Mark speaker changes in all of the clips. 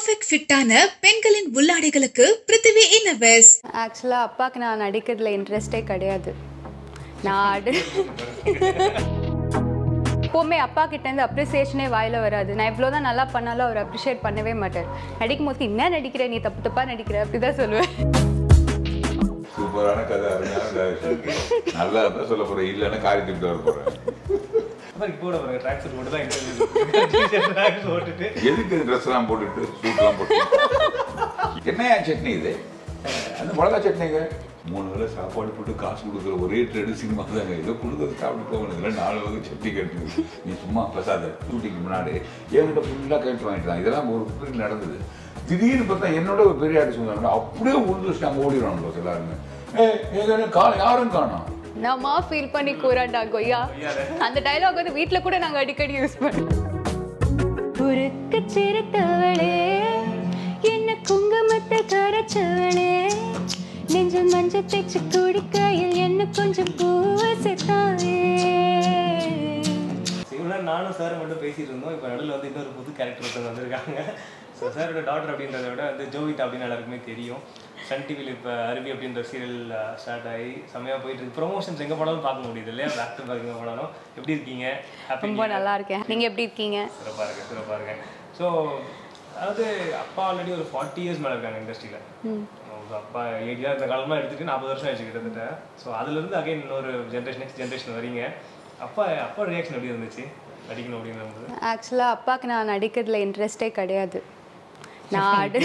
Speaker 1: Perfect ஃபிட்டான பெண்களின் உள்ளாடைகளுக்கு பிருத்திவி இன்னவெஸ்
Speaker 2: ஆக்சுவலாக அப்பாவுக்கு நான் நடிக்கிறதுல இன்ட்ரெஸ்டே கிடையாது நான் ஆடு எப்போவுமே அப்பா கிட்டேருந்து அப்ரிசியேஷனே வாயில வராது நான் எவ்வளோ தான் நல்லா பண்ணாலும் அவர் அப்ரிஷியேட் பண்ணவே மாட்டார் நடிக்கும் போது என்ன நடிக்கிற நீ தப்பு தப்பாக நடிக்கிற அப்படி தான் சொல்லுவேன்
Speaker 3: சூப்பரான கதை அருமையான டைரக்ஷன் இருக்கு நல்லா இருந்தா சொல்ல போறேன் இல்லைன்னா காரி திட்டு வர போறேன்
Speaker 4: அப்புறம் இப்போ கூட பாருங்க ட்ராக் சூட் மட்டும் தான் இன்டர்வியூ ட்ராக் போட்டுட்டு
Speaker 3: எதுக்கு ட்ரெஸ் எல்லாம் போட்டுட்டு சூட்லாம் போட்டு என்னையா சட்னி இது அந்த மிளகா சட்னிங்க மூணு வேளை சாப்பாடு போட்டு காசு கொடுக்குற ஒரே ட்ரெடு சினிமா தாங்க ஏதோ கொடுக்குறது சாப்பிட்டு போகணும் இதில் நாலு வகை சட்னி கேட்டு நீ சும்மா பிரசாத ஷூட்டிங்க்கு முன்னாடி என்கிட்ட ஃபுல்லாக கேட்டு வாங்கிட்டான் இதெல்லாம் ஒரு பீரியட் நடந்தது திடீர்னு பார்த்தா என்னோட ஒரு பெரிய ஆர்டிஸ்ட் வந்தாங்க அப்படியே உழுந்துச்சு நாங்கள் ஓடிடுவோம் ப்ளஸ் எல்லாருமே ஏ எங்க காணும் யாரும் காணோம்
Speaker 2: நாமா ஃபீல் பண்ணி கூறாண்டா கொய்யா அந்த டைலாக் வந்து வீட்டில் கூட நாங்கள் அடிக்கடி யூஸ் பண்ணுவோம் உருக்கு சிறுத்தவளே என்ன குங்குமத்தை கரைச்சவளே நெஞ்சம் மஞ்சள் தேய்ச்சி குடிக்கையில் என்ன கொஞ்சம் பூவசித்தாயே
Speaker 4: இவ்வளோ நானும் சார் மட்டும் பேசிட்டு இருந்தோம் இப்போ நடுவில் வந்து இன்னொரு புது கேரக்டர் ஒருத்தவங்க வந்திருக்காங்க ஸோ சாரோட டாக்டர் அப்படின்றத விட வந்து ஜோவிட் அப்படின்னு எல்லாருக்குமே தெரியும் சன் டிவியில் இப்போ அருவி அப்படின்ற சீரியல் ஸ்டார்ட் ஆகி செம்மையாக போயிட்டு இருக்கு ப்ரொமோஷன்ஸ் எங்கே போனாலும் பார்க்க முடியுது இல்லையா பேக் டு பேக் எங்கே போனாலும் எப்படி இருக்கீங்க ஹாப்பி
Speaker 2: ரொம்ப நல்லா இருக்கேன் நீங்கள் எப்படி இருக்கீங்க
Speaker 4: சிறப்பாக இருக்கு சிறப்பாக இருக்கு ஸோ அதாவது அப்பா ஆல்ரெடி ஒரு ஃபார்ட்டி இயர்ஸ் மேலே இருக்காங்க இண்டஸ்ட்ரியில் அப்பா ஏடியா இந்த காலமாக எடுத்துட்டு நாற்பது வருஷம் ஆயிடுச்சு கிட்டத்தட்ட ஸோ அதுலேருந்து அகைன் இன்னொரு ஜென்ரேஷன் நெக்ஸ்ட் ஜென்ரேஷன் வரீங்க அப்பா அப்பா ரியாக்ஷன் எப்படி இருந்துச்சு நடிக்கணும் அப்படின்னு இருந்தது
Speaker 2: ஆக்சுவலாக அப்பாவுக்கு நான் நடிக்கிறதுல இன்ட்ரெஸ்டே கிடையாது நான் ஆடு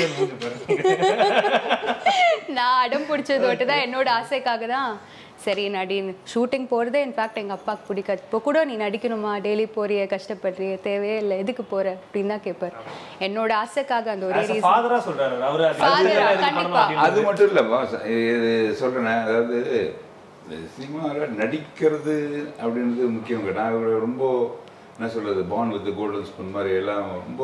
Speaker 2: நான் அடம் பிடிச்சது ஒட்டு தான் என்னோட ஆசைக்காக தான் சரி நடின்னு ஷூட்டிங் போகிறதே இன்ஃபேக்ட் எங்கள் அப்பாவுக்கு பிடிக்காது இப்போ கூட நீ நடிக்கணுமா டெய்லி போறிய கஷ்டப்படுறிய தேவையே இல்லை எதுக்கு போகிற அப்படின்னு தான் கேட்பார் என்னோட ஆசைக்காக அந்த ஒரே ரீசன்
Speaker 4: ஃபாதராக சொல்கிறாரு அவர்
Speaker 2: Father ஆ, கண்டிப்பா.
Speaker 3: அது மட்டும் இல்லை பாஸ் இது சொல்கிறேன் அதாவது சினிமாவில் நடிக்கிறது அப்படின்றது முக்கியம் கிடையாது நான் இவரை ரொம்ப என்ன சொல்கிறது பான் வித் கோல்டன் ஸ்பூன் மாதிரி எல்லாம் ரொம்ப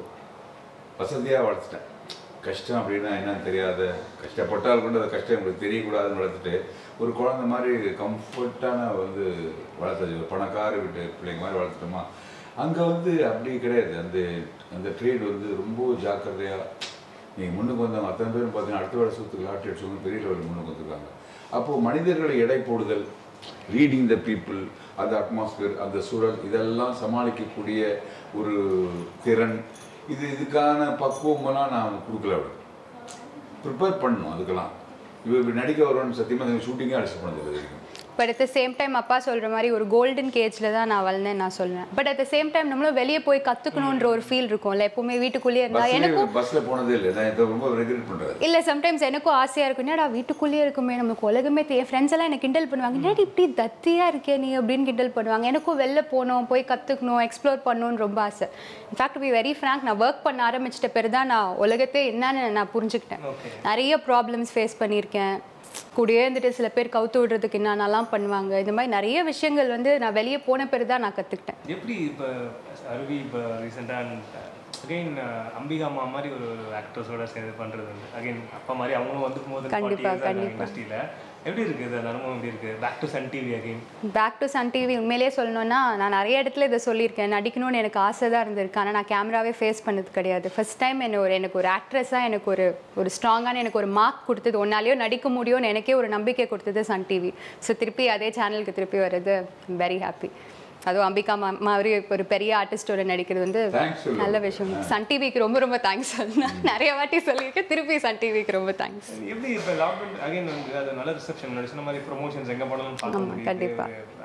Speaker 3: வசதியாக வளர்த்துட்டேன் கஷ்டம் அப்படின்னா என்னன்னு தெரியாத கஷ்டப்பட்டால் கூட அந்த கஷ்டம் உங்களுக்கு தெரியக்கூடாதுன்னு வளர்த்துட்டு ஒரு குழந்தை மாதிரி கம்ஃபர்ட்டான வந்து வளர்த்தது ஒரு பணக்கார வீட்டு பிள்ளைங்க மாதிரி வளர்த்துட்டோமா அங்கே வந்து அப்படி கிடையாது அந்த அந்த ட்ரேட் வந்து ரொம்ப ஜாக்கிரதையாக நீங்கள் முன்னுக்கு வந்தவங்க அத்தனை பேரும் பார்த்தீங்கன்னா அடுத்த வருஷத்துக்கு லாட்டரி அடிச்சவங்க பெரிய லெவலில் முன்னுக்கு வந்திருக்காங்க அப்போது மனிதர்களை எடை போடுதல் ரீடிங் த பீப்புள் அந்த அட்மாஸ்பியர் அந்த சூழல் இதெல்லாம் சமாளிக்கக்கூடிய ஒரு திறன் இது இதுக்கான பக்குவமெல்லாம் நான் கொடுக்கல அவளுக்கு ப்ரிப்பேர் பண்ணணும் அதுக்கெல்லாம் இவ இப்படி நடிக்க வரும்னு சத்தியமாக ஷூட்டிங்கே அடிச்சு பண்ணது இது வரைக்கும்
Speaker 2: but at the same time அப்பா சொல்கிற மாதிரி ஒரு கோல்டன் கேஜில் தான் நான் வளர்ந்தேன் நான் சொல்லுவேன் but at the same time நம்மளும் வெளியே போய் கற்றுக்கணுன்ற ஒரு ஃபீல் இருக்கும்ல எப்பவுமே வீட்டுக்குள்ளேயே இருந்தா எனக்கும்
Speaker 3: பஸ்ஸில் பஸ்ஸில் போனதே இல்லை நான் இதை ரொம்ப ரெகுலேட் பண்ணுறது
Speaker 2: இல்லை சம்டைம்ஸ் எனக்கும் ஆசையாக இருக்கும் என்னடா வீட்டுக்குள்ளேயே இருக்குமே நமக்கு உலகமே தெரியும் ஃப்ரெண்ட்ஸ் எல்லாம் எனக்கு கிண்டல் பண்ணுவாங்க என்னடி இப்படி தத்தியாக இருக்கே நீ அப்படின்னு கிண்டல் பண்ணுவாங்க எனக்கும் வெளில போகணும் போய் கற்றுக்கணும் எக்ஸ்ப்ளோர் பண்ணணும்னு ரொம்ப ஆசை இன்ஃபேக்ட் பி வெரி ஃப்ராங்க் நான் ஒர்க் பண்ண ஆரம்பிச்சிட்ட பிறகு தான் நான் உலகத்தை என்னன்னு நான் புரிஞ்சுக்கிட்டேன் நிறைய ப்ராப்ளம்ஸ் ஃபேஸ் பண்ணியிருக்கேன் கூடயே இருந்துட்டு சில பேர் கவுத்து விடுறதுக்கு என்னென்னலாம் பண்ணுவாங்க இந்த மாதிரி நிறைய விஷயங்கள் வந்து நான் வெளியே போன பிறகு தான் நான் கற்றுக்கிட்டேன்
Speaker 4: எப்படி இப்போ அருவி இப்போ ரீசெண்டாக அகைன் அம்பிகா அம்மா மாதிரி ஒரு ஆக்ட்ரஸோட சேர்ந்து பண்ணுறது வந்து அகைன் அப்பா மாதிரி அவங்களும் வந்து போது
Speaker 2: கண்டிப்பா, கண்டிப்பா.
Speaker 4: இண்டஸ்ட்ரியில் எப்படி இருக்குது இது அந்த அனுபவம் எப்படி இருக்குது back to Sun TV again
Speaker 2: back to Sun TV உண்மையிலேயே சொல்லணும்னா நான் நிறைய இடத்துல இதை சொல்லியிருக்கேன் நடிக்கணும்னு எனக்கு ஆசை தான் இருந்திருக்கு ஆனால் நான் கேமராவே ஃபேஸ் பண்ணது கிடையாது ஃபர்ஸ்ட் டைம் என்ன ஒரு எனக்கு ஒரு ஆக்ட்ரஸாக எனக்கு ஒரு ஒரு ஸ்ட்ராங்கான எனக்கு ஒரு மார்க் கொடுத்தது ஒன்னாலேயோ நடிக்க முடியும்னு எனக்கே ஒரு நம்பிக்கை கொடுத்தது சன் டிவி ஸோ திருப்பி அதே சேனலுக்கு திருப்பி வர்றது வெரி ஹாப்பி அதுவும் அம்பிகா மா மாதிரி ஒரு பெரிய ஆர்டிஸ்டோட நடிக்கிறது வந்து
Speaker 3: Thanks சொல்லு.
Speaker 2: நல்ல விஷயம் சன் டிவிக்கு ரொம்ப ரொம்ப தேங்க்ஸ் நான் நிறைய வாட்டி சொல்லியிருக்கேன் திருப்பி சன் டிவிக்கு ரொம்ப தேங்க்ஸ்
Speaker 4: எப்படி இப்போ லாக்டவுன் அகைன் வந்து அது நல்ல ரிசப்ஷன் முன்னாடி சொன்ன மாதிரி ப்ரொமோஷன்ஸ் எங்கே போனாலும் பார்க்க
Speaker 2: ஆமா,
Speaker 4: முடியுது
Speaker 2: கண்டிப்பா.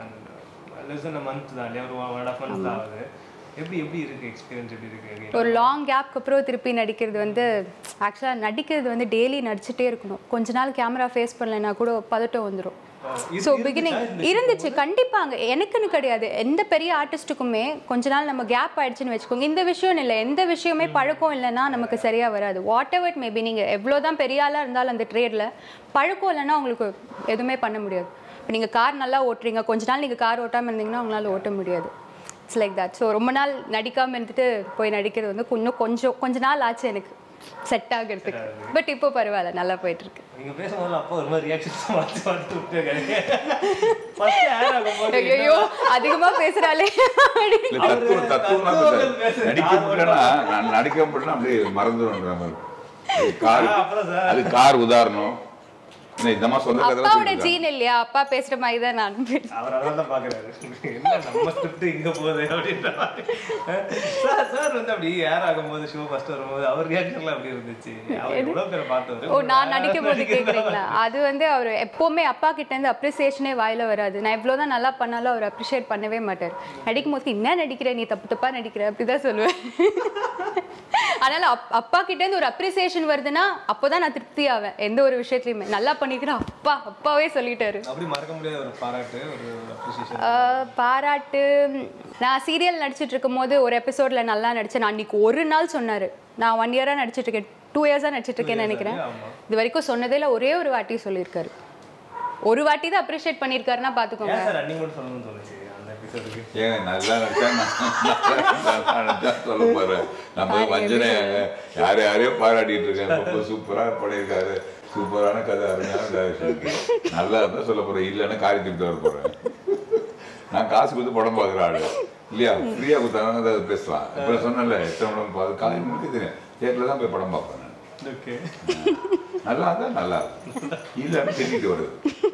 Speaker 4: லெஸ் தன் மந்த் தான் இல்லையா ஒரு ஒன் அண்ட் ஆஃப் மந்த் தான் ஆகுது எப்படி எப்படி இருக்கு எக்ஸ்பீரியன்ஸ் எப்படி இருக்கு again?
Speaker 2: ஒரு லாங் கேப்க்கு அப்புறம் திருப்பி நடிக்கிறது வந்து ஆக்சுவலாக நடிக்கிறது வந்து டெய்லி நடிச்சுட்டே இருக்கணும் கொஞ்ச நாள் கேமரா ஃபேஸ் பண்ணலைன்னா கூட பதட்டம் வந்துடும்
Speaker 4: இது
Speaker 2: ஸோ
Speaker 4: இருந்துச்சா
Speaker 2: பிகினிங்
Speaker 4: இந்த
Speaker 2: இருந்துச்சு கண்டிப்பாங்க எனக்குன்னு கிடையாது எந்த பெரிய ஆர்டிஸ்ட்டுக்குமே கொஞ்ச நாள் நம்ம கேப் ஆயிடுச்சுன்னு வச்சுக்கோங்க இந்த விஷயம் இல்லை எந்த விஷயமே பழக்கம் இல்லைன்னா நமக்கு சரியா வராது வாட் எவர் மேபி நீங்கள் எவ்வளோ தான் பெரிய ஆளாக இருந்தாலும் அந்த ட்ரேடில் பழக்கம் இல்லைன்னா உங்களுக்கு எதுவுமே பண்ண முடியாது இப்போ நீங்கள் கார் நல்லா ஓட்டுறீங்க கொஞ்ச நாள் நீங்கள் கார் ஓட்டாமல் இருந்தீங்கன்னா உங்களால் ஓட்ட முடியாது இட்ஸ் லைக் தட் ஸோ ரொம்ப நாள் நடிக்காமல் இருந்துட்டு போய் நடிக்கிறது வந்து இன்னும் கொஞ்சம் கொஞ்ச நாள் ஆச்சு எனக்கு செட் ஆகிறதுக்கு பட் இப்போ பரவாயில்ல நல்லா போயிட்டு இருக்கு
Speaker 4: நீங்க பேசும்போது அப்பா ஒரு மாதிரி ரியாக்ஷன்ஸ் மாற்றி மாற்றி விட்டுருக்காரு ஃபர்ஸ்ட் ஏர் ஆகும்போது
Speaker 2: ஐயோ அதிகமா பேசுறாளே
Speaker 3: இல்ல, தத்துவம் தத்துவம்லாம்
Speaker 4: தத்துவங்கள்
Speaker 3: பேசாது.
Speaker 4: பேசுறது.
Speaker 3: நடிக்க முடியலன்னா நான் நடிக்க முடியலன்னா அப்படியே மறந்துடும்ன்ற மாதிரி அது கார்
Speaker 4: ஆ, அப்புறம் சார்.
Speaker 3: அது கார் உதாரணம் என்ன இந்த மாதிரி சொந்த கதை
Speaker 2: அப்பாவோட ஜீன் இல்லையா அப்பா பேசுற மாதிரி தான் நானும் பேசுறேன்
Speaker 4: அவர் அதான் தான் பார்க்குறாரு என்ன நம்ம ஸ்கிரிப்ட் இங்கே போகுது அப்படின்ற மாதிரி சார் சார் வந்து அப்படி ஏர் ஆகும்போது ஷோ ஃபர்ஸ்ட் வரும்போது அவர் ரியாக்ஷன்லாம் அப்படி இருந்துச்சு அவர் எவ்வளோ பேரை பார்த்தவர்
Speaker 2: ஓ நான் நடிக்கும் போது கேக்குறீங்களா அது வந்து அவர் எப்பவுமே அப்பா கிட்ட இருந்து அப்ரிசியேஷனே வாயில வராது நான் எவ்வளவுதான் நல்லா பண்ணாலும் அவர் அப்ரிஷியேட் பண்ணவே மாட்டார் நடிக்கும் போது என்ன நடிக்கிற நீ தப்பு தப்பா நடிக்கிற அப்படிதான் சொல்லுவேன் அதனால அப்- அப்பா கிட்ட இருந்து ஒரு அப்ரிசியேஷன் வருதுன்னா அப்போதான் நான் திருப்தி ஆவேன் எந்த ஒரு விஷயத்துலயுமே நல்லா பண்ணிக்கிறேன் அப்பா அப்பாவே சொல்லிட்டாரு
Speaker 4: அப்படி மறக்க முடியாத ஒரு பாராட்டு ஒரு அப்ரிசியேஷன்
Speaker 2: ஆஹ் பாராட்டு நான் சீரியல் நடிச்சிட்டு இருக்கும்போது ஒரு எபிசோட்ல நல்லா நடிச்சேன் நான் அன்னைக்கு ஒரு நாள் சொன்னாரு நான் ஒன் இயரா நடிச்சிட்டு இருக்கேன் டூ இயர்ஸா நடிச்சிட்டு இருக்கேன்னு நினைக்கிறேன்
Speaker 4: ஆமா.
Speaker 2: இது வரைக்கும் சொன்னதே இல்ல ஒரே ஒரு வாட்டி சொல்லியிருக்காரு ஒரு வாட்டி தான் அப்ரிஷியேட் பண்ணியிருக்காருன்னா பாத்துக்கோங்க
Speaker 4: ஏன் சார் ரன்னிங் மட்டும் சொல்லணும்னு தோணுச்சு அந்த எபிசோடுக்கு
Speaker 3: ஏங்க நல்லா நடிச்சா நான் நல்லா நடிச்சா சொல்ல போறேன் நம்ம வஞ்சனை யார் யாரையோ பாராட்டிட்டு இருக்கேன் ரொம்ப சூப்பரா பண்ணியிருக்காரு சூப்பரான கதை அருமையான டைரக்ஷன் இருக்கு நல்லா இருந்தா சொல்ல போறேன் இல்லைன்னா காரி திட்டு வர போறேன் நான் காசு கொடுத்து படம் பார்க்குற ஆளு இல்லையா ஃப்ரீயா கொடுத்தாங்க அதை பேசலாம் இப்போ சொன்னல எத்தனை படம் பார்த்து காலையில் முடிக்க தெரியும் தேட்டரில் தான் போய் படம் பார்ப்பேன் நான்
Speaker 4: ஓகே
Speaker 3: நல்லா இருந்தா நல்லா இருக்கும் இல்லைன்னு திட்டிட்டு வருது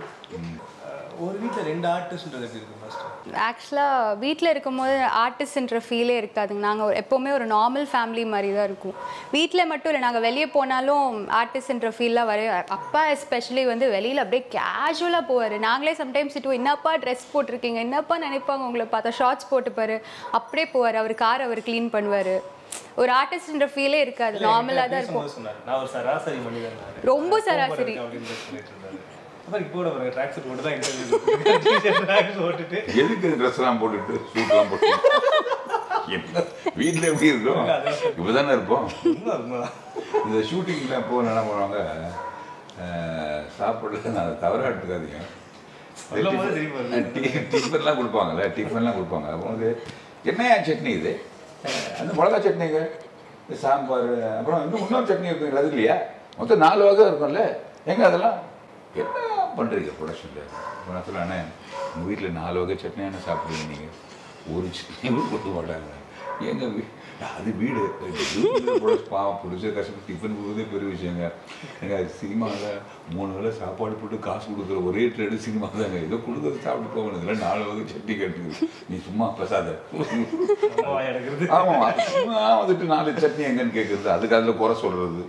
Speaker 4: ஒரு வீட்டில் ரெண்டு ஆர்டிஸ்ட்ன்றது எப்படி இருக்கு ஃபர்ஸ்ட்
Speaker 2: ஆக்சுவலாக வீட்டில் இருக்கும்போது ஆர்டிஸ்ட்ன்ற ஃபீலே இருக்காதுங்க நாங்கள் எப்போவுமே ஒரு நார்மல் ஃபேமிலி மாதிரி தான் இருக்கும் வீட்டில் மட்டும் இல்லை நாங்கள் வெளியே போனாலும் ஆர்டிஸ்ட்ன்ற ஃபீல்லாம் வர அப்பா எஸ்பெஷலி வந்து வெளியில் அப்படியே கேஷுவலாக போவார் நாங்களே சம்டைம்ஸ் திட்டுவோம் என்னப்பா ட்ரெஸ் போட்டிருக்கீங்க என்னப்பா நினைப்பாங்க உங்களை பார்த்தா ஷார்ட்ஸ் போட்டுப்பாரு அப்படியே போவார் அவர் கார் அவர் க்ளீன் பண்ணுவார் ஒரு ஆர்டிஸ்ட்ன்ற ஃபீலே இருக்காது நார்மலாக தான் இருக்கும்
Speaker 4: பேசும்போது சொன்னாரு நான் ஒரு சராசரி மனிதன் நானு.
Speaker 2: ரொம்ப சராசரி.
Speaker 4: அப்படின்னு சொல்லிட்டு இருந்தாரு அப்புறம் இப்போ கூட பாருங்க ட்ராக் சூட் போட்டு தான் இன்டர்வியூ ட்ராக் ஷூட்டுட்டு
Speaker 3: எதுக்கு ட்ரெஸ் எல்லாம் போட்டுட்டு சூட்லாம் போட்டு என்ன வீட்டில் எப்படி இருக்கும் இப்படிதானே இருப்போம்
Speaker 4: உண்மை உண்மைதான்
Speaker 3: இந்த ஷூட்டிங்கில் அப்போ என்ன பண்ணுவாங்க அஹ், சாப்பிடல நான் தவறாக எடுத்துக்காதீங்க
Speaker 4: சொல்லும் போது சிரிப்பு வருது.
Speaker 3: டி- டிஃபன்லாம் கொடுப்பாங்கல்ல டிஃபன்லாம் கொடுப்பாங்க அப்போ வந்து என்னையா சட்னி இது அஹ், அந்த மிளகா சட்னிங்க இந்த சாம்பார் அப்புறம் இன்னும் இன்னொரு சட்னி இருக்குங்களா அது இல்லையா மொத்தம் நாலு வகை இருக்கும்ல எங்க அதெல்லாம் என்ன பண்ணுறீங்க ப்ரொடக்ஷனில் இப்போ நான் சொல்ல அண்ணே உங்கள் வீட்டில் நாலு வகை சட்னி என்ன சாப்பிடுவீங்க நீங்கள் ஒரு சட்னி கூட கொடுக்க மாட்டாங்க எங்க வீ அது வீடு ப்ரொடக்ட் பாவம் பிடிச்ச கஷ்டம் டிஃபன் கொடுக்குறதே பெரிய விஷயங்க எங்க சினிமாவில் மூணு வேளை சாப்பாடு போட்டு காசு கொடுக்குற ஒரே ட்ரெண்டு சினிமா தாங்க ஏதோ கொடுக்குறது சாப்பிட்டு போகணும் இதில் நாலு வகை சட்னி கேட்டுக்குது நீ சும்மா பேசாத
Speaker 4: அம்மா எடுக்கிறது
Speaker 3: ஆமாம் சும்மா வந்துட்டு நாலு சட்னி எங்கன்னு கேட்குறது அதுக்கு அதில் குறை சொல்கிறது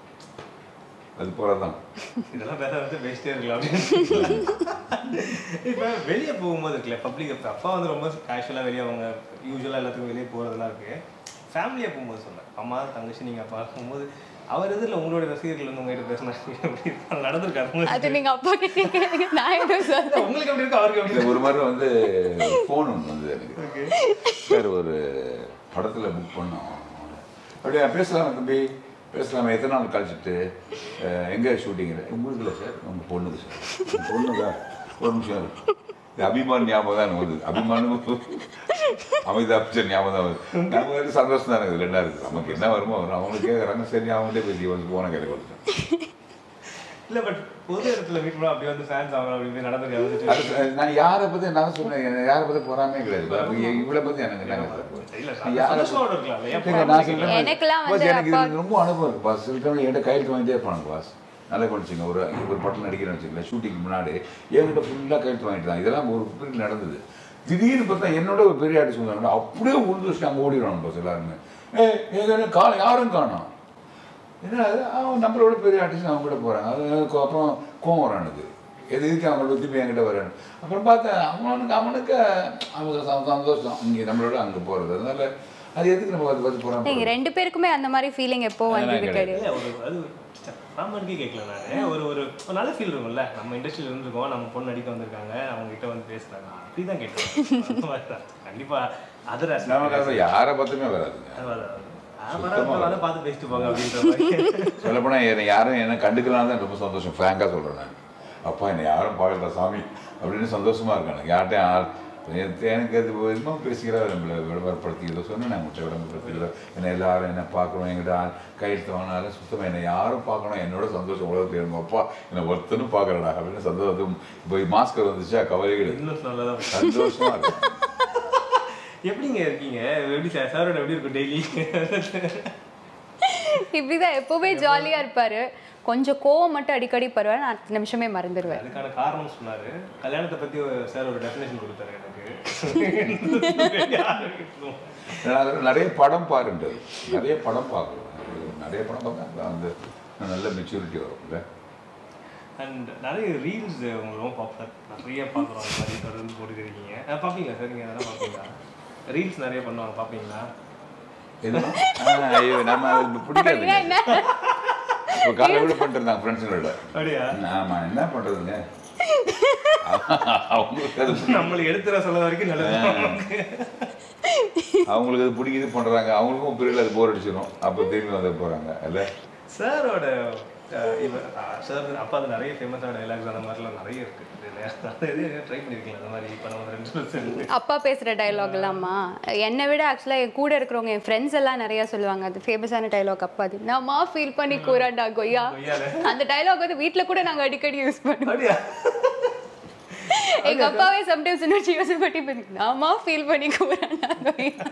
Speaker 3: அது குறை தான்
Speaker 4: இதெல்லாம் பேச வந்து பேசிட்டே இருக்கலாம் அப்படின்னு இப்போ வெளியே போகும்போது இருக்குல்ல பப்ளிக் அப்பா வந்து ரொம்ப கேஷுவலாக வெளியே அவங்க யூஸ்வலாக எல்லாத்துக்கும் வெளியே போகிறதெல்லாம் இருக்கு ஃபேமிலியாக போகும்போது சொன்னேன் அம்மா தங்கச்சி நீங்கள் அப்பா போகும்போது அவர் எதிரில் உங்களோட ரசிகர்கள் வந்து உங்ககிட்ட பேசினாங்க எப்படி இருப்பாங்க? நடந்திருக்காரு
Speaker 2: அது நீங்கள் அப்பா கிட்டே கேளுங்க நான் எதுவும் சொல்ல
Speaker 4: உங்களுக்கு எப்படி இருக்கு அவருக்கு எப்படி
Speaker 3: இந்த ஒரு மாதிரி வந்து ஃபோன் ஒன்று வந்தது எனக்கு சார் ஒரு படத்தில் புக் பண்ணோம் அப்படியே பேசலாமா தம்பி பேசலாமா எத்தனை நாள் கழிச்சிட்டு அஹ், எங்க ஷூட்டிங்கில் உங்களுக்கு இல்லை சார் உங்கள் பொண்ணுக்கு சார் உங்கள் பொண்ணுக்கா ஒரு நிமிஷம் இரு. இது அபிமான் ஞாபகம் தான் எனக்கு வருது அபிமானும் அமிதாப் பச்சன் ஞாபகம் தான் வருது நமக்கு வந்து சந்தோஷம் தான் எனக்கு ரெண்டா இருக்குது நமக்கு என்ன வருமோ வரும் அவங்களுக்கு கேட்குறாங்க சரி அவங்கள்ட்டே பேசி வந்து போன கிடைக்க கொடுத்தேன்
Speaker 4: இல்லை பட் பொது இடத்துல மீட் பண்ணா அப்படியே வந்து ஃபேன்ஸ் ஆகணும் அப்படி இப்படி நடந்திருக்காரு வந்துட்டு
Speaker 3: அது நான் யாரை பத்தி நான் சொன்னேன் எனக்கு யாரை பத்தி பொறாமே கிடையாது அப்ப இவளை பத்தி எனக்கு என்னங்க
Speaker 4: இல்ல,
Speaker 3: சார் யாரை
Speaker 4: சந்தோஷமா இருக்கலாம்ல. ஏன்
Speaker 3: ஏங்க, நான் சொல்றேன்
Speaker 2: எனக்கெல்லாம்
Speaker 3: பாஸ்,
Speaker 2: வந்து
Speaker 3: எனக்கு
Speaker 2: அப்பா-
Speaker 3: இது ரொம்ப அனுபவம் இருக்கு பாஸ் சில டைம் என்கிட்ட கையெழுத்து வாங்கிட்டே இருப்பாங்க பாஸ் நல்லா குடிச்சிங்க ஒரு ஒரு படம் நடிக்கிறேன்னு வச்சுக்கல ஷூட்டிங் முன்னாடி என்கிட்ட ஃபுல்லாக கையெழுத்து வாங்கிட்டு தான் இதெல்லாம் ஒரு பீரியட் நடந்தது திடீர்னு பார்த்தா என்னோட ஒரு பெரிய ஆர்டிஸ்ட் வந்தாங்க அப்படியே உழுந்து வச்சுட்டு அங்கே ஓடிடுவாங்க பாஸ் எல்லாருமே ஏ எங்க காணும் யாரும் காணும் என்ன அது அவன் நம்மளோட பெரிய ஆர்டிஸ்ட் அவங்க கூட போகிறாங்க அது எனக்கு அப்புறம் கோவம் வரும் எனக்கு எது இதுக்கு அவங்களோட திருப்பி என்கிட்ட வரேன் அப்புறம் பார்த்தேன் அவனுக்கு அவனுக்கு அவங்க ச- சந்தோஷம் இங்கே நம்மளோட அங்கே போகிறது அதனால அது எதுக்கு நம்ம அதை பற்றி
Speaker 2: நீங்க
Speaker 3: போகிறோம்
Speaker 2: ரெண்டு பேருக்குமே அந்த மாதிரி ஃபீலிங் எப்போ
Speaker 3: அதெல்லாம்
Speaker 2: வந்தது
Speaker 3: கிடையாது.
Speaker 2: கிடையாது
Speaker 4: இல்ல, ஒரு அது ராமனுக்கே கேட்கல நான் ஒரு ஒரு ஒரு நல்ல ஃபீல் இருக்கும்ல நம்ம இண்டஸ்ட்ரியில் இருந்திருக்கோம் நம்ம பொண்ணு நடிக்க வந்திருக்காங்க அவங்க கிட்ட வந்து பேசுறாங்க அப்படிதான் கேட்டேன் அந்த மாதிரி தான். கண்டிப்பா அதர்
Speaker 3: நமக்கு அது யாரை பார்த்துமே வராதுங்க
Speaker 4: அதை பார்த்து பேசிட்டு போங்க அப்படின்ற மாதிரி
Speaker 3: சொல்லப்போனால் என்னை யாரும் என்ன கண்டுக்கலாம் தான் ரொம்ப சந்தோஷம் ஃப்ராங்காக சொல்கிறேன் நான் அப்பா என்னை யாரும் பார்க்கல சாமி அப்படின்னு சந்தோஷமா இருக்கேன் எனக்கு யார்கிட்டையும் யார் எனக்கு எனக்கு அது இன்னும் பேசுகிறார் நம்மளை விளம்பரப்படுத்தி இதை சொன்னேன் நான் உங்கள்கிட்ட விளம்பரப்படுத்திக்கிறோம் என்னை எல்லாரும் என்ன பார்க்கணும் எங்கிட்ட கையெழுத்து வாங்கினாலும் சுத்தமாக என்னை யாரும் பார்க்கணும் என்னோட சந்தோஷம் உலகத்தில் எங்கள் அப்பா என்னை ஒருத்தனும் பார்க்கறடா அப்படின்னு சந்தோஷம் இப்போ மாஸ்கர் வந்துச்சா கவலையே கிடையாது
Speaker 4: இன்னும் நல்லா தான்
Speaker 3: சந்தோஷமா இருக்கும்
Speaker 4: எப்படிங்க இருக்கீங்க எப்படி சார் சாரோட எப்படி இருக்கும் டெய்லி
Speaker 2: இப்படிதான் எப்பவுமே ஜாலியா இருப்பாரு கொஞ்சம் கோவம் மட்டும் அடிக்கடி பருவாரு நான் அடுத்த நிமிஷமே மறந்துடுவேன்
Speaker 4: அதுக்கான காரணம் சொன்னாரு கல்யாணத்தை பத்தி சார் ஒரு டெஃபினேஷன் கொடுத்தாரு எனக்கு
Speaker 3: நான் நிறைய படம் பாருன்றது நிறைய படம் பார்க்குறேன் நிறைய படம் பார்த்தா அந்த நல்ல மெச்சூரிட்டி வரும்ல
Speaker 4: அண்ட் நிறைய ரீல்ஸ் உங்களுக்கு ரொம்ப பாப்புலர் நிறைய பார்க்குறோம் அந்த மாதிரி தொடர்ந்து போட்டுக்கிறீங்க அஹ் பார்ப்பீங்களா சார் நீங்கள் அதெல்லாம் பார்ப்பீங்களா ரீல்ஸ் நிறைய பண்ணுவாங்க பார்ப்பீங்களா
Speaker 3: எதுவும் ஆ, ஐயோ நம்ம அது பிடிக்காதுங்க
Speaker 2: என்ன
Speaker 3: இப்போ காலையில் கூட பண்ணிட்டு இருந்தாங்க ஃப்ரெண்ட்ஸுங்களோட
Speaker 4: அப்படியா
Speaker 3: ஆமா என்ன பண்றதுங்க அவங்களுக்கு அது
Speaker 4: நம்மளுக்கு எடுத்துற சொல்ல வரைக்கும் நல்லது நமக்கு.
Speaker 3: அவங்களுக்கு அது பிடிக்குது பண்றாங்க அவங்களுக்கும் பிரிவில் அது போர் அடிச்சிடும் அப்போ திரும்பி வந்து போறாங்க இல்ல
Speaker 4: சாரோட அஹ், இவர் அஹ், சார் அப்பா அது நிறைய ஃபேமஸான டைலாக்ஸ் அந்த மாதிரிலாம் நிறைய இருக்கு இல்லையா அது இது ட்ரை பண்ணியிருக்கீங்களா அந்த மாதிரி இப்போ நம்ம ரெண்டு வருஷம்
Speaker 2: அப்பா பேசுகிற டைலாக் எல்லாமா என்னை விட ஆக்சுவலாக என் கூட இருக்கிறவங்க என் ஃப்ரெண்ட்ஸ் எல்லாம் நிறைய சொல்லுவாங்க அது ஃபேமஸான டைலாக் அப்பா அது நாமா ஃபீல் பண்ணி கூறாண்டா கொய்யா
Speaker 4: கொய்யால.
Speaker 2: அந்த டைலாக் வந்து வீட்டில் கூட நாங்கள் அடிக்கடி யூஸ் பண்ணுவோம்
Speaker 4: அப்படியா
Speaker 2: எங்க அப்பாவே சம்டைம்ஸ் இன்னொரு யோசனை பண்ணி நாமா ஃபீல் பண்ணி கூறாண்டா கொய்யா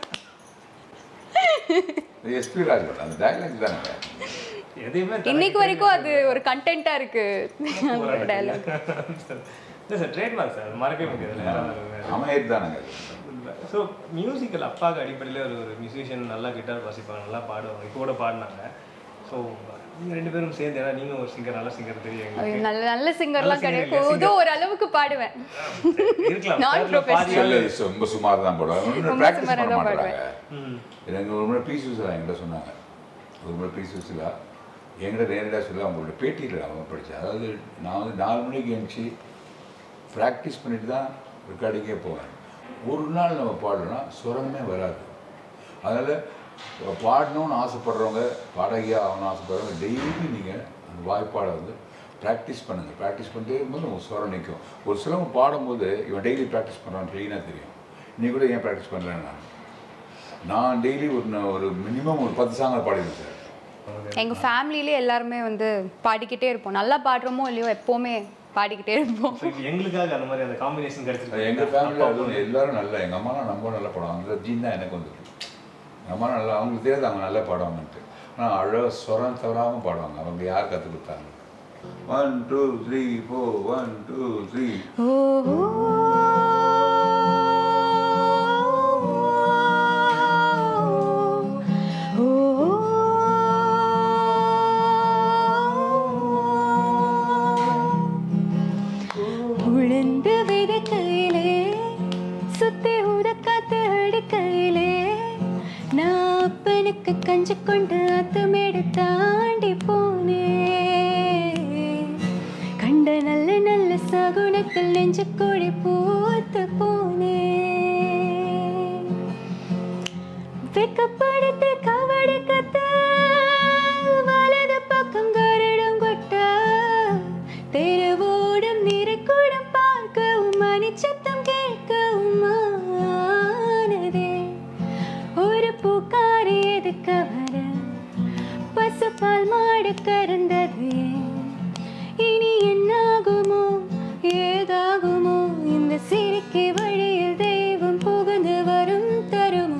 Speaker 3: எஸ்பி ராஜ் அந்த டைலாக் தானே
Speaker 4: எதையுமே
Speaker 2: இன்னைக்கு வரைக்கும் அது ஒரு கண்டென்ட்டாக இருக்கு அந்த டைலாக்
Speaker 4: இல்லை சார் ட்ரேட்மார்க் சார் மறக்கவே முடியாது யாராவது
Speaker 3: அமையது தானங்க
Speaker 4: ஸோ மியூசிக்கல் அப்பாவுக்கு அடிப்படையில் ஒரு ஒரு மியூசிஷியன் நல்லா கிட்டார் வாசிப்பாங்க நல்லா பாடுவாங்க இப்போ கூட பாடினாங்க ஸோ நீங்கள் ரெண்டு பேரும் சேர்ந்து ஏன்னா நீங்கள் ஒரு சிங்கர் நல்ல சிங்கர் தெரியும் எங்களுக்கு
Speaker 2: நல்ல நல்ல சிங்கர்லாம்
Speaker 4: singer
Speaker 2: கிடையாது
Speaker 4: இல்லையா?
Speaker 2: ஏதோ ஒரு அளவுக்கு பாடுவேன்
Speaker 4: இருக்கலாம்
Speaker 2: Non
Speaker 4: சார்ல பாதி
Speaker 3: இல்ல, இல்ல, ரொம்ப சுமார் தான் போடுவாங்க
Speaker 2: ரொம்ப
Speaker 3: ப்ராக்டிஸ்
Speaker 2: சுமாரா
Speaker 3: பண்ண
Speaker 2: தான்
Speaker 3: மாட்டாங்க
Speaker 4: ம்
Speaker 3: எனக்கு ஒரு முறை பீஸ் விசிலா என்கிட்ட சொன்னாங்க ஒரு முறை பீஸ் விசிலா என்கிட்ட நேரடியாக சொல்ல அவங்களோட பேட்டியில் அவங்க படித்தேன் அதாவது நான் வந்து நாலு மணிக்கு எழுந்துச்சு ப்ராக்டிஸ் பண்ணிட்டு தான் ரெக்கார்டிங்கே போவேன் ஒரு நாள் நம்ம பாடலன்னா சுரமே வராது அதனால் பாடணும்னு ஆசைப்படுறவங்க பாடகியாக ஆகணும்னு ஆசைப்படுறவங்க டெய்லி நீங்கள் அந்த வாய்ப்பாடை வந்து ப்ராக்டிஸ் பண்ணுங்கள் ப்ராக்டிஸ் பண்ணிட்டே இருக்கும்போது உங்கள் சுரம் நிற்கும் ஒரு சிலவங்க பாடும்போது இவன் டெய்லி ப்ராக்டிஸ் பண்ணுறான்னு க்ளீனாக தெரியும் நீ கூட ஏன் ப்ராக்டிஸ் பண்ணலன்னு நான் நான் டெய்லி ஒரு ந- ஒரு மினிமம் ஒரு பத்து சாங்கை பாடிடுவேன் சார்
Speaker 2: எங்க ஃபேமிலியிலே எல்லாருமே வந்து பாடிக்கிட்டே இருப்போம் நல்லா பாடுறோமோ இல்லையோ எப்போவுமே பாடிக்கிட்டே இருப்போம்
Speaker 4: ஸோ இப்போ எங்களுக்காக அந்த மாதிரி அந்த காம்பினேஷன் கிடைச்சிருக்கு
Speaker 3: எங்கள் ஃபேமிலியில் அதுவும் எல்லாரும் நல்லா எங்கள் அம்மாலாம் ரொம்ப நல்லா பாடுவாங்க அந்த ஜீன் தான் எனக்கு வந்துருக்கு எங்கள் அம்மா நல்லா அவங்களுக்கு தெரியாது அவங்க நல்லா பாடுவாங்கன்ட்டு ஆனால் அழகாக ஸ்வரம் தவறாமல் பாடுவாங்க அவங்க யார் கற்றுக் கொடுத்தாங்க one two three four one two three
Speaker 2: உளுந்து விதைக்கையிலே சுத்தி உதக்காத்து அடிக்கையிலே நான் அப்பனுக்கு கஞ்சி கொண்டு அத்துமேடு தாண்டி போனேன் கண்ட நல்ல நல்ல சகுனத்தில் நெஞ்சு கொடி பூத்து போனேன் வெக்கப்படுத்து கவடு கத்த வலது பக்கம் கரடும் கொட்ட தெருவோடும் நிறைக்கூடம் பார்க்கவும் மணிச்சத்தம் கேட்கவும் ஆனதே ஒரு பூக்காரி எதுக்கு வர பசுப்பால் மாடு கறந்தது இனி என்னாகுமோ ஏதாகுமோ இந்த சிரிக்கை வழியில் தெய்வம் புகுந்து வரும் தருமோ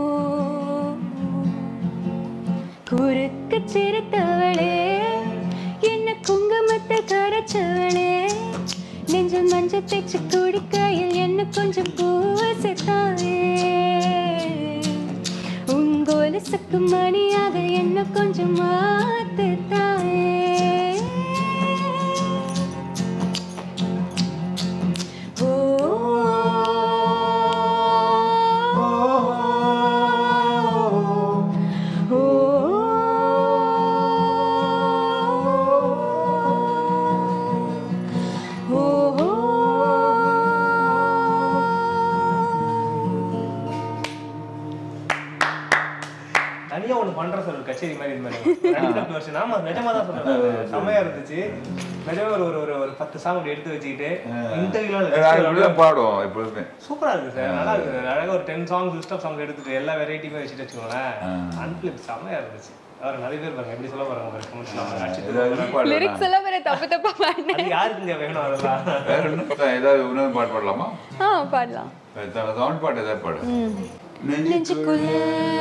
Speaker 2: குறுக்கு சிரித்தவளே என்ன குங்குமத்தை கரைச்சவளே நெஞ்சில் மஞ்சள் தேய்ச்சி குடிக்கையில் என்ன கொஞ்சம் பூசத்தாயே உங்கோலசுக்கு மணியாக என்ன கொஞ்சம் மாத்து தாயே ஓ ஓ
Speaker 4: தனியாக ஒன்று பண்ணுற சார் ஒரு கச்சேரி மாதிரி இந்த ரெண்டு வருஷம் ஆமா நிஜமா தான் சொல்றேன் செம்மையா இருந்துச்சு நிஜமா ஒரு ஒரு ஒரு பத்து சாங் அப்படி எடுத்து வச்சுக்கிட்டு
Speaker 3: நாங்கள்
Speaker 4: இன்டர்வியூலாம்
Speaker 3: இப்படிதான் பாடுவோம் எப்பொழுதுமே
Speaker 4: சூப்பரா இருக்கு சார் நல்லா இருக்கு சார் அழகா ஒரு ten songs list of song எடுத்துட்டு எல்லா வெரைட்டியுமே வச்சுட்டு வச்சுக்கோங்களேன் அன்பிளிப் செம்மையா இருந்துச்சு அவர் நிறைய பேர் பாருங்க எப்படி சொல்ல போறாங்க பாருங்க comments ல.
Speaker 3: ஏதாவது பாடலாம்
Speaker 2: லிரிக்ஸ் எல்லாம் வேற தப்பு தப்பா பாடினேன்
Speaker 4: அது யாருக்குங்க வேணும் அதெல்லாம்
Speaker 3: வேற ஒன்றும் ஏதாவது இன்னொரு பாட்டு பாடலாமா
Speaker 2: ஆ பாடலாம்
Speaker 3: சவுண்ட் பாட்டு ஏதாவது பாடு
Speaker 2: நெஞ்சுக்குள்ள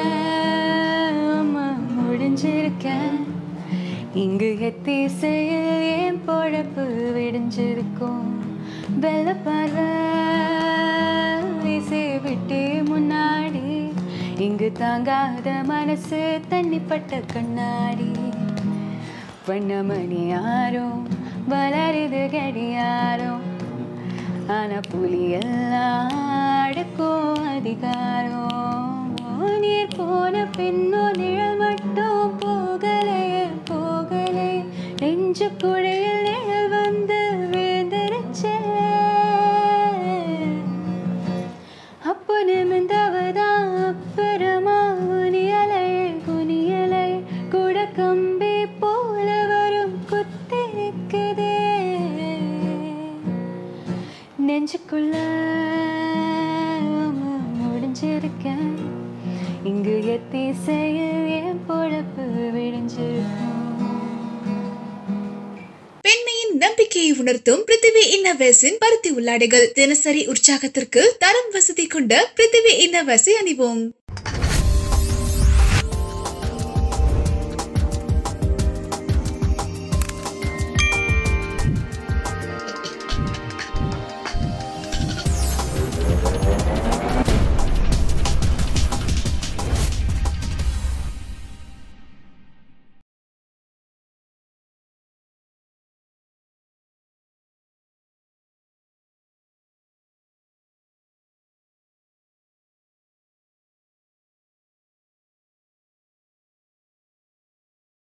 Speaker 2: அம்மா முடிஞ்சிருக்கேன் இங்கு எத்தி செயல் என் பொழப்பு விடிஞ்சிருக்கும் வெள்ள பார்வை வீசி விட்டு முன்னாடி இங்கு தாங்காத மனசு தண்ணிப்பட்ட கண்ணாடி வண்ணமணி யாரும் வளருது கடியாரும் ஆனா புலியெல்லாம் அடக்கும் அதிகாரம் நீர் போன பின்னோ நிழல் மட்டும் போகலே போகலே நெஞ்சு குழையில் நிழல் வந்து விழுந்துருச்சே அப்போ நிமிந்தவதான் அப்புறமா குனியலை குனியலை கூட கம்பி போல வரும் குத்தி நிற்குதே நெஞ்சுக்குள்ள முடிஞ்சிருக்கேன் இங்கு எத்தி செயல் என் பொழப்பு விடிஞ்சிருக்கும்
Speaker 1: பெண்மையின் நம்பிக்கையை உணர்த்தும் பிருத்திவி இன்னவர்ஸின் பருத்தி உள்ளாடைகள் தினசரி உற்சாகத்திற்கு தரம் வசதி கொண்ட பிருத்திவி இன்னவர்ஸை அணிவோம்